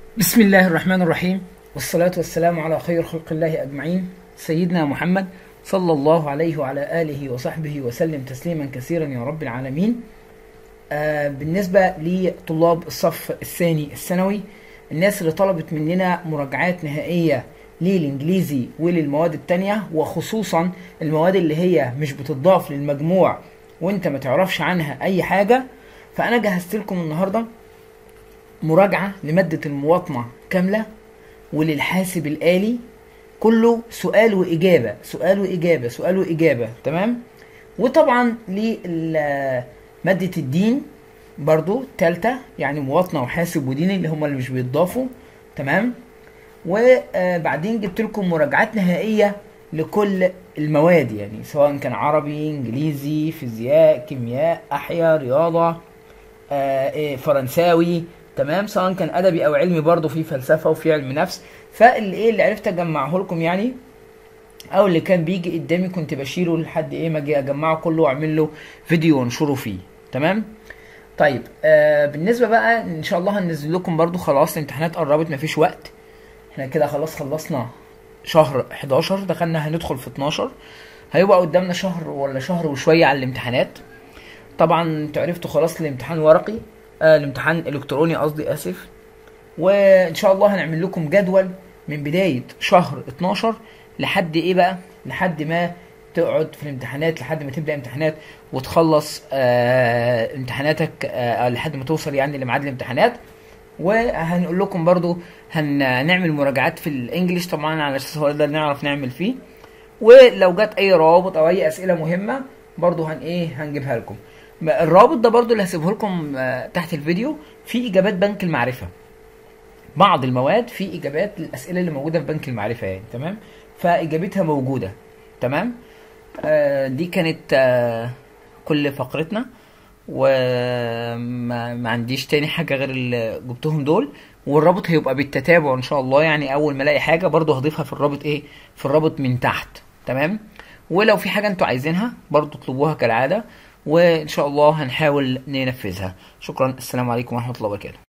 بسم الله الرحمن الرحيم والصلاة والسلام على خير خلق الله أجمعين سيدنا محمد صلى الله عليه وعلى آله وصحبه وسلم تسليما كثيرا يا رب العالمين آه بالنسبة لطلاب الصف الثاني الثانوي الناس اللي طلبت مننا مراجعات نهائية للإنجليزي وللمواد التانية وخصوصا المواد اللي هي مش بتضاف للمجموع وانت ما تعرفش عنها أي حاجة فأنا جهزت لكم النهاردة مراجعة لمادة المواطنة كاملة وللحاسب الآلي كله سؤال وإجابة سؤال وإجابة سؤال وإجابة تمام وطبعا لمادة الدين برضو تالتة يعني مواطنة وحاسب ودين اللي هم اللي مش بيتضافوا تمام وبعدين جبت لكم مراجعات نهائية لكل المواد يعني سواء كان عربي انجليزي فيزياء كيمياء احياء رياضة آه، إيه، فرنساوي تمام سواء كان ادبي او علمي برضه في فلسفه وفي علم نفس فاللي ايه اللي عرفت اجمعه لكم يعني او اللي كان بيجي قدامي كنت بشيله لحد ايه ما اجي اجمعه كله واعمل له فيديو وانشره فيه تمام طيب آه بالنسبه بقى ان شاء الله هننزل لكم برضو خلاص الامتحانات قربت مفيش وقت احنا كده خلاص خلصنا شهر 11 دخلنا هندخل في 12 هيبقى قدامنا شهر ولا شهر وشويه على الامتحانات طبعا انتوا عرفتوا خلاص الامتحان ورقي آه الامتحان الكتروني قصدي اسف وان شاء الله هنعمل لكم جدول من بدايه شهر 12 لحد ايه بقى لحد ما تقعد في الامتحانات لحد ما تبدا امتحانات وتخلص آه امتحاناتك آه لحد ما توصل يعني لميعاد الامتحانات وهنقول لكم برضو هنعمل مراجعات في الانجليش طبعا على اساس هو ده اللي نعرف نعمل فيه ولو جت اي روابط او اي اسئله مهمه برضو هن ايه هنجيبها لكم الرابط ده برضو اللي هسيبه لكم آه، تحت الفيديو في اجابات بنك المعرفه بعض المواد في اجابات للاسئله اللي موجوده في بنك المعرفه يعني تمام فاجابتها موجوده تمام آه دي كانت آه كل فقرتنا وما ما عنديش تاني حاجه غير اللي جبتهم دول والرابط هيبقى بالتتابع ان شاء الله يعني اول ما الاقي حاجه برضو هضيفها في الرابط ايه في الرابط من تحت تمام ولو في حاجه انتوا عايزينها برضو اطلبوها كالعاده وان شاء الله هنحاول ننفذها شكرا السلام عليكم ورحمه الله وبركاته